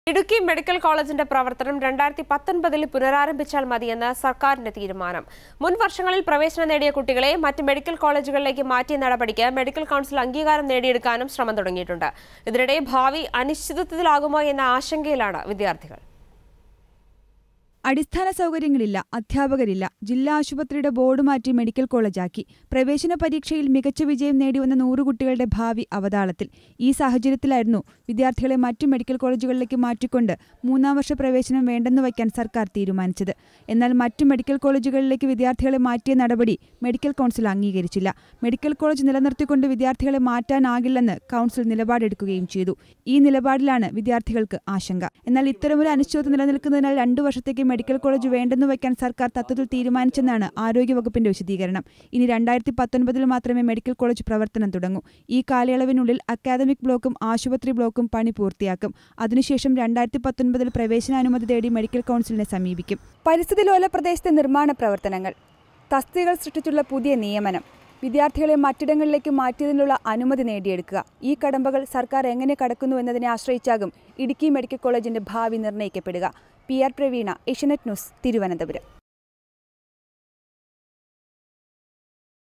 Idukki medical കോളേജിന്റെ പ്രവർത്തനം രണ്ടായിരത്തി പത്തൊൻപതിൽ പുനരാരംഭിച്ചാൽ മതിയെന്ന് സർക്കാരിന്റെ തീരുമാനം മുൻ വർഷങ്ങളിൽ പ്രവേശനം നേടിയ കുട്ടികളെ മറ്റ് മെഡിക്കൽ കോളേജുകളിലേക്ക് മാറ്റിയ നടപടിക്ക് മെഡിക്കൽ കൗൺസിൽ അംഗീകാരം നേടിയെടുക്കാനും ശ്രമം തുടങ്ങിയിട്ടുണ്ട് ഇതിനിടെ ഭാവി അനിശ്ചിതത്വത്തിലാകുമോ എന്ന ആശങ്കയിലാണ് വിദ്യാർത്ഥികൾ അടിസ്ഥാന സൗകര്യങ്ങളില്ല അധ്യാപകരില്ല ജില്ലാ ആശുപത്രിയുടെ ബോർഡ് മാറ്റി മെഡിക്കൽ കോളേജാക്കി പ്രവേശന പരീക്ഷയിൽ മികച്ച വിജയം നേടിവന്ന നൂറ് കുട്ടികളുടെ ഭാവി അവതാളത്തിൽ ഈ സാഹചര്യത്തിലായിരുന്നു വിദ്യാർത്ഥികളെ മറ്റു മെഡിക്കൽ കോളേജുകളിലേക്ക് മാറ്റിക്കൊണ്ട് മൂന്നാം വർഷ പ്രവേശനം വേണ്ടെന്ന് വയ്ക്കാൻ സർക്കാർ തീരുമാനിച്ചത് എന്നാൽ മറ്റു മെഡിക്കൽ കോളേജുകളിലേക്ക് വിദ്യാർത്ഥികളെ മാറ്റിയ നടപടി മെഡിക്കൽ കൗൺസിൽ അംഗീകരിച്ചില്ല മെഡിക്കൽ കോളേജ് നിലനിർത്തിക്കൊണ്ട് വിദ്യാർത്ഥികളെ മാറ്റാനാകില്ലെന്ന് കൗൺസിൽ നിലപാടെടുക്കുകയും ചെയ്തു ഈ നിലപാടിലാണ് വിദ്യാർത്ഥികൾക്ക് ആശങ്ക എന്നാൽ ഇത്തരമൊരു അനിശ്ചിതത്വം നിലനിൽക്കുന്നതിനാൽ രണ്ടു വർഷത്തേക്ക് മെഡിക്കൽ കോളേജ് വേണ്ടെന്ന് വയ്ക്കാൻ സർക്കാർ തത്വത്തിൽ തീരുമാനിച്ചെന്നാണ് ആരോഗ്യവകുപ്പിന്റെ വിശദീകരണം ഇനി രണ്ടായിരത്തി പത്തൊൻപതിൽ മാത്രമേ മെഡിക്കൽ കോളേജ് പ്രവർത്തനം തുടങ്ങൂ ഈ കാലയളവിനുള്ളിൽ അക്കാദമിക് ബ്ലോക്കും ആശുപത്രി ബ്ലോക്കും പണി പൂർത്തിയാക്കും അതിനുശേഷം രണ്ടായിരത്തി പത്തൊൻപതിൽ പ്രവേശനാനുമതി തേടി മെഡിക്കൽ കൗൺസിലിനെ സമീപിക്കും പരിസ്ഥിതി ലോല പ്രദേശത്തെ നിർമ്മാണ പ്രവർത്തനങ്ങൾ തസ്തികകൾ സൃഷ്ടിച്ചുള്ള പുതിയ നിയമനം വിദ്യാർത്ഥികളെ മറ്റിടങ്ങളിലേക്ക് മാറ്റിയതിനുള്ള അനുമതി നേടിയെടുക്കുക ഈ കടമ്പകൾ സർക്കാർ എങ്ങനെ കടക്കുന്നു എന്നതിനെ ആശ്രയിച്ചാകും ഇടുക്കി മെഡിക്കൽ കോളേജിന്റെ ഭാവി നിർണ്ണയിക്കപ്പെടുക P R Praveena Asianet news Thiruvananthapuram